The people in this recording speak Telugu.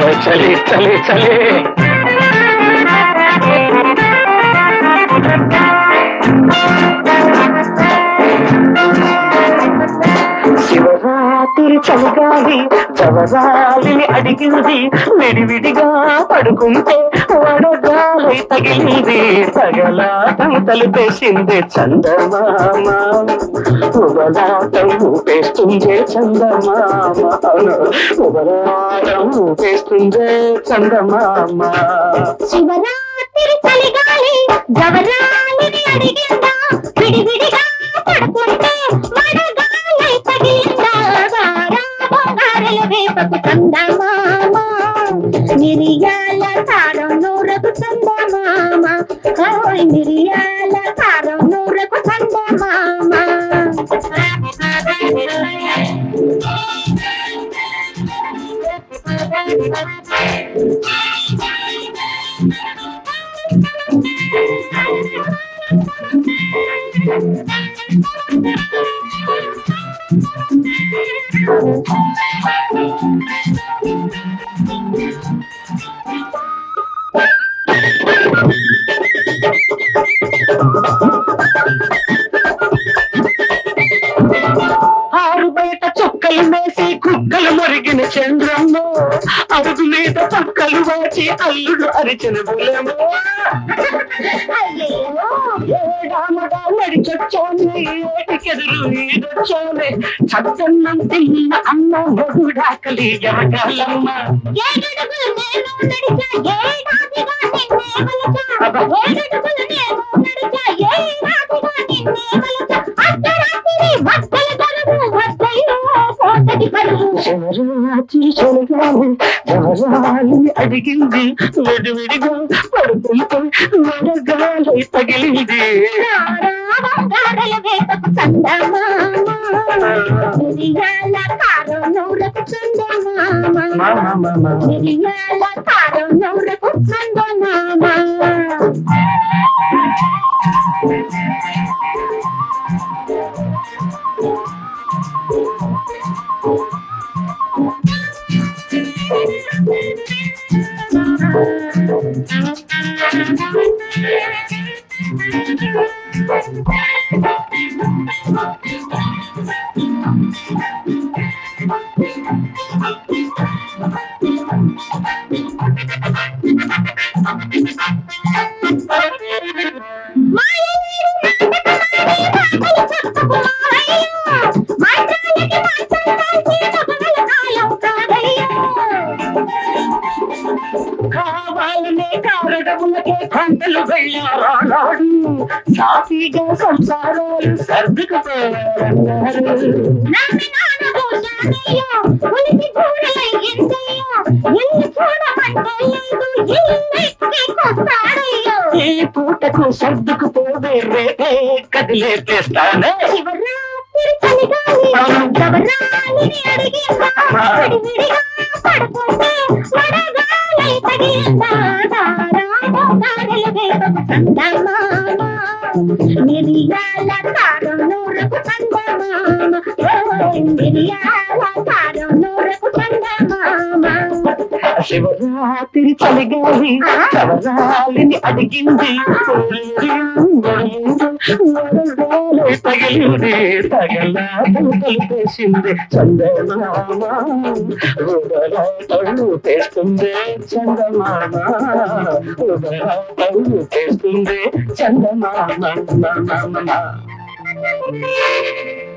చలి చలి చలి శివరాత్రి చలిగాలి జవరాలిని అడిగింది విడివిడిగా పడుకుంటే వడగాలి తగిలింది తగలాటం తలిపేసింది చందమామ ఉబలాటం ఊపేస్తుంది చందమామ ఉబలాటం ఊపేస్తుంది చందమామ శివరాత్రి చలిగాలి జవరాలిని అడిగిందా విడివిడిగా పడుకుంటే వడగాలి తగిలిందా వారా బంగారెల వేపకు చందమామ మిరియాల కారం నూరకు చందమామ ఓయ్ మిరియాల కారం నూరకు చందమామ ఆరు బయట చుక్కలు వేసి కుక్కలు మరిగిన చంద్రమ్మ అడుగు మీద పక్కలు వాచి అల్లుడు అరిచిన బులెమో ఏడామడా నడిచొచ్చాను ఏటికెదురు ఈదొచ్చాను చద్దన్నం తిన్న అమ్మ మొగుడాకలి ఎవగాలమ్మ ఏడడుగులు నేను నడిచా ఏడాదిగా నిన్నే వలచా ఏడడుగులు నేను నడిచా ఏడాదిగా నిన్నే వలచా అర్ధరాత్రి వద్దల గరువు వద్దయ్యో పోతది పరువు శివరాత్రి చలిగాలి జవరాలిని అడిగింది విడివిడిగా పడుకుంటూ వడగాలి తగిలింది బంగారల వేపకు చందమామ మిరియాల కారం నూరకు చందమామ మామ మామ మిరియాల కారం నూరకు చందమామ కావాలనే కారడములకే కొండలు వెళ్ళారాడు సాఫీగా సంసారాలు సర్దుకుపోయారన్నారు ఈ పూటకు సర్దుకుపోవే రేపే కదిలేపేస్తానే మిరియాల కారం నూరకు చందమామ ఓయ్ మిరియాల కారం నూరకు చందమామ శివరాత్రి చలిగాలి చవరాలిని అడిగింది వరగాలి తగిలింది తగలాటం కలిపేసింది చందమామ ఉదరాటం తెస్తుంది చందమామ ఉదరాటం తెస్తుంది చందమామ